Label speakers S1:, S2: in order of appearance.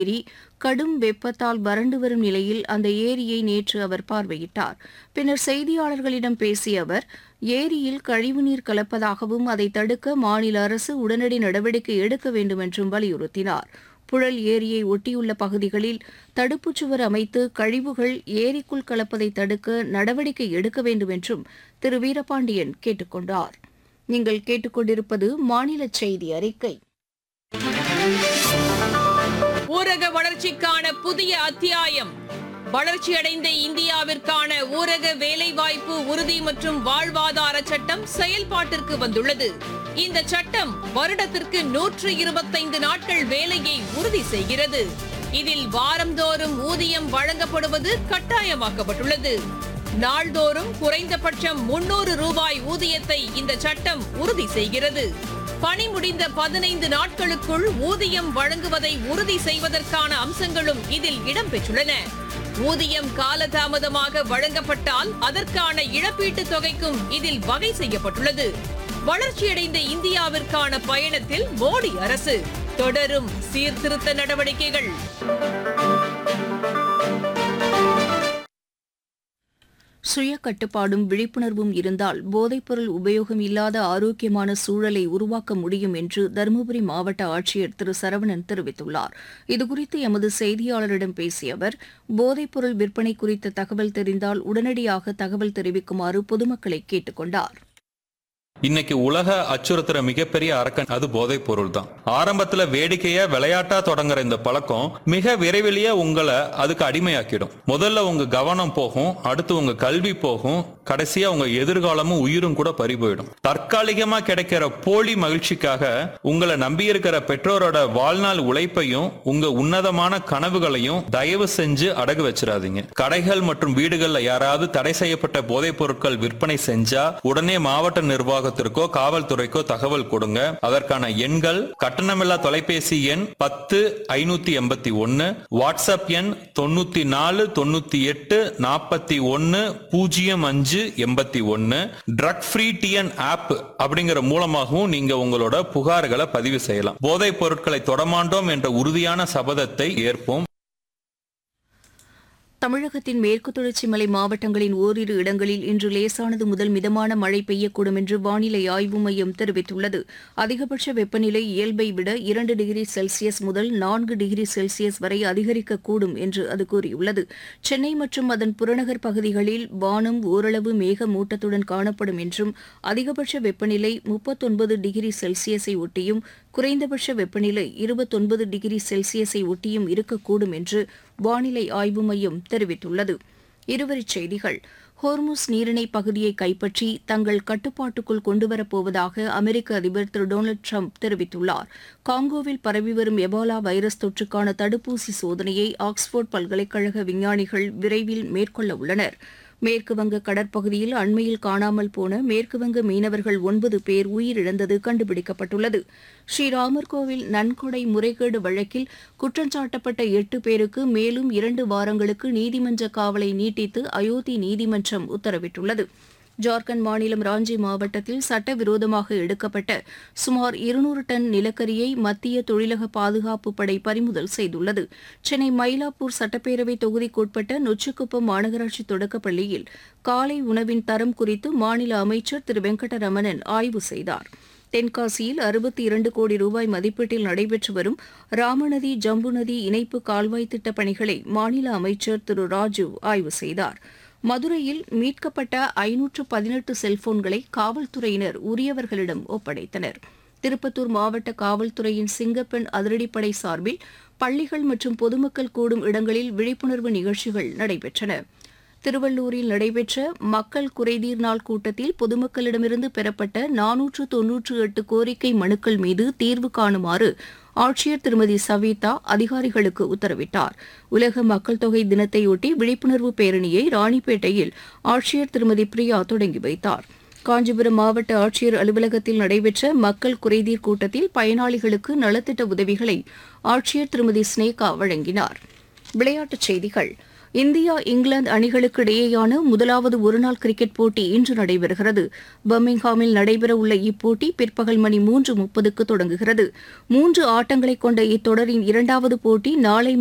S1: ஏரி கடும் வெப்பத்தால் வறண்டு வரும் நிலையில் அந்த ஏரியை நேற்று அவர் பார்வையிட்டார் பின்னர் செய்தியாளர்களிடம் பேசிய அவர் ஏரியில் கழிவுநீர் கலப்பதாகவும் அதை தடுக்க மாநில அரசு உடனடி நடவடிக்கை எடுக்க வேண்டும் என்றும் வலியுறுத்தினார் புழல் ஏரியை ஒட்டியுள்ள பகுதிகளில் தடுப்புச் சுவர் அமைத்து கழிவுகள் ஏரிக்குள் கலப்பதை தடுக்க நடவடிக்கை எடுக்க வேண்டும் என்றும் திரு வீரபாண்டியன் கேட்டுக் கொண்டார் நீங்கள் கேட்டுக்கொண்டிருப்பது மாநில செய்தி அறிக்கை
S2: ஊரக வளர்ச்சிக்கான புதிய அத்தியாயம் வளர்ச்சியடைந்த இந்தியாவிற்கான ஊரக வேலைவாய்ப்பு உறுதி மற்றும் வாழ்வாதார சட்டம் செயல்பாட்டிற்கு வந்துள்ளது இந்த சட்டம் வருடத்திற்கு நூற்று இருபத்தைந்து நாட்கள் வேலையை உறுதி செய்கிறது இதில் வாரந்தோறும் ஊதியம் வழங்கப்படுவது கட்டாயமாக்கப்பட்டுள்ளது நாள்தோறும் குறைந்தபட்சம் முன்னூறு ரூபாய் ஊதியத்தை இந்த சட்டம் உறுதி செய்கிறது பணி முடிந்த பதினைந்து நாட்களுக்குள் ஊதியம் வழங்குவதை உறுதி செய்வதற்கான அம்சங்களும் இதில் இடம்பெற்றுள்ளன ஊதியம் காலதாமதமாக வழங்கப்பட்டால் அதற்கான இழப்பீட்டுத் தொகைக்கும் இதில் வகை செய்யப்பட்டுள்ளது வளர்ச்சியடைந்த இந்தியாவிற்கான பயணத்தில் மோடி அரசு தொடரும் சீர்திருத்த நடவடிக்கைகள்
S1: சுய கட்டுப்பாடும் விழிப்புணர்வும் இருந்தால் போதைப்பொருள் உபயோகம் இல்லாத ஆரோக்கியமான சூழலை உருவாக்க முடியும் என்று தருமபுரி மாவட்ட ஆட்சியர் திரு சரவணன் தெரிவித்துள்ளார் இதுகுறித்து எமது செய்தியாளரிடம் பேசிய அவர் போதைப்பொருள் விற்பனை குறித்த தகவல் தெரிந்தால் உடனடியாக தகவல் தெரிவிக்குமாறு பொதுமக்களை கேட்டுக் கொண்டார்
S3: இன்னைக்கு உலக அச்சுறுத்துற மிகப்பெரிய அரக்கன் அது போதைப் பொருள் தான் ஆரம்பத்துல வேடிக்கையா விளையாட்டா தொடங்குற இந்த பழக்கம் மிக விரைவிலேயே உங்களை அதுக்கு அடிமையாக்கிடும் முதல்ல உங்க கவனம் போகும் அடுத்து உங்க கல்வி போகும் கடைசியா உங்க எதிர்காலமும் உயிரும் கூட பறி போயிடும் தற்காலிகமா கிடைக்கிற போலி மகிழ்ச்சிக்காக உங்களை நம்பியிருக்கிற பெற்றோரோட வாழ்நாள் உழைப்பையும் உங்க உன்னதமான கனவுகளையும் தயவு செஞ்சு அடகு வச்சிடாதீங்க கடைகள் மற்றும் வீடுகள்ல யாராவது தடை செய்யப்பட்ட போதைப் பொருட்கள் விற்பனை செஞ்சா உடனே மாவட்ட நிர்வாகத்திற்கோ காவல்துறைக்கோ தகவல் கொடுங்க அதற்கான எண்கள் கட்டணமில்லா தொலைபேசி எண் பத்து ஐநூத்தி எண்பத்தி ஒன்னு வாட்ஸ்அப் எண் தொண்ணூத்தி நாலு தொண்ணூத்தி எட்டு நாற்பத்தி ஒன்னு பூஜ்ஜியம் அஞ்சு எண்பத்தி ஒன்னு ட்ரக் ஃப்ரீ டிஎன் ஆப் அப்படிங்கிற மூலமாகவும் நீங்க உங்களோட புகார்களை பதிவு செய்யலாம் போதைப் பொருட்களை தொடமாண்டோம் என்ற உறுதியான சபதத்தை ஏற்போம்
S1: தமிழகத்தின் மேற்கு தொடர்ச்சி மலை மாவட்டங்களின் ஓரிரு இடங்களில் இன்று லேசானது முதல் மிதமான மழை பெய்யக்கூடும் என்று வானிலை ஆய்வு மையம் தெரிவித்துள்ளது அதிகபட்ச வெப்பநிலை இயல்பை விட இரண்டு டிகிரி செல்சியஸ் முதல் நான்கு டிகிரி செல்சியஸ் வரை அதிகரிக்கக்கூடும் என்று அது கூறியுள்ளது சென்னை மற்றும் அதன் புறநகர் பகுதிகளில் வானம் ஓரளவு மேகமூட்டத்துடன் காணப்படும் என்றும் அதிகபட்ச வெப்பநிலை முப்பத்தொன்பது டிகிரி செல்சியஸை ஒட்டியும் குறைந்தபட்ச வெப்பநிலை இருபத்தொன்பது டிகிரி செல்சியஸை ஒட்டியும் இருக்கக்கூடும் என்று வானிலை ஆய்வு மையம் தெரிவித்துள்ளது இருவரிச் செய்திகள் ஹோர்முஸ் நீரிணை பகுதியை கைப்பற்றி தங்கள் கட்டுப்பாட்டுக்குள் கொண்டுவரப்போவதாக அமெரிக்க அதிபர் திரு டொனால்டு ட்ரம்ப் தெரிவித்துள்ளார் காங்கோவில் பரவி வரும் எபோலா வைரஸ் தொற்றுக்கான தடுப்பூசி சோதனையை ஆக்ஸ்போர்ட் பல்கலைக்கழக விஞ்ஞானிகள் விரைவில் மேற்கொள்ள உள்ளனர் மேற்குவங்க கடற்பகுதியில் அண்மையில் காணாமல் போன மேற்குவங்க மீனவர்கள் ஒன்பது பேர் உயிரிழந்தது கண்டுபிடிக்கப்பட்டுள்ளது ஸ்ரீராமர் கோவில் நன்கொடை முறைகேடு வழக்கில் குற்றஞ்சாட்டப்பட்ட எட்டு பேருக்கு மேலும் இரண்டு வாரங்களுக்கு நீதிமன்ற காவலை நீட்டித்து அயோத்தி நீதிமன்றம் உத்தரவிட்டுள்ளது ஜார்க்கண்ட் மாநிலம் ராஞ்சி மாவட்டத்தில் சட்டவிரோதமாக எடுக்கப்பட்ட சுமார் இருநூறு டன் நிலக்கரியை மத்திய தொழிலக பாதுகாப்பு படை பறிமுதல் செய்துள்ளது சென்னை மயிலாப்பூர் சட்டப்பேரவை தொகுதிக்குட்பட்ட நொச்சிக்குப்பம் மாநகராட்சி தொடக்கப்பள்ளியில் காலை உணவின் தரம் குறித்து மாநில அமைச்சர் திரு வெங்கடரமணன் ஆய்வு செய்தார் தென்காசியில் அறுபத்தி இரண்டு கோடி ரூபாய் மதிப்பீட்டில் நடைபெற்று வரும் ராமநதி ஜம்பு நதி இணைப்பு கால்வாய் திட்டப் பணிகளை மாநில அமைச்சர் திரு ராஜு ஆய்வு செய்தார் மதுரையில் மீட்கப்பட்ட ஐநூற்று பதினெட்டு செல்போன்களை காவல்துறையினர் உரியவர்களிடம் ஒப்படைத்தனர் திருப்பத்தூர் மாவட்ட காவல்துறையின் சிங்கப்பெண் அதிரடிப்படை சார்பில் பள்ளிகள் மற்றும் பொதுமக்கள் கூடும் இடங்களில் விழிப்புணர்வு நிகழ்ச்சிகள் நடைபெற்றன திருவள்ளூரில் நடைபெற்ற மக்கள் குறைதீர் நாள் கூட்டத்தில் பொதுமக்களிடமிருந்து பெறப்பட்ட நானூற்று தொன்னூற்று எட்டு கோரிக்கை மனுக்கள் மீது தீர்வு காணுமாறு ஆட்சியர் திருமதி சவிதா அதிகாரிகளுக்கு உத்தரவிட்டார் உலக மக்கள் தொகை தினத்தையொட்டி விழிப்புணர்வு பேரணியை ராணிப்பேட்டையில் ஆட்சியர் திருமதி பிரியா தொடங்கி வைத்தார் காஞ்சிபுரம் மாவட்ட ஆட்சியர் அலுவலகத்தில் நடைபெற்ற மக்கள் குறைதீர் கூட்டத்தில் பயனாளிகளுக்கு நலத்திட்ட உதவிகளை ஆட்சியர் திருமதி ஸ்னேகா வழங்கினார் விளையாட்டுச் செய்திகள் இந்தியா இங்கிலாந்து அணிகளுக்கு இடையேயான முதலாவது ஒருநாள் கிரிக்கெட் போட்டி இன்று நடைபெறுகிறது பர்மிங்ஹாமில் நடைபெறவுள்ள இப்போட்டி பிற்பகல் மணி மூன்று முப்பதுக்கு தொடங்குகிறது மூன்று ஆட்டங்களை கொண்ட இத்தொடரின் இரண்டாவது போட்டி நாளை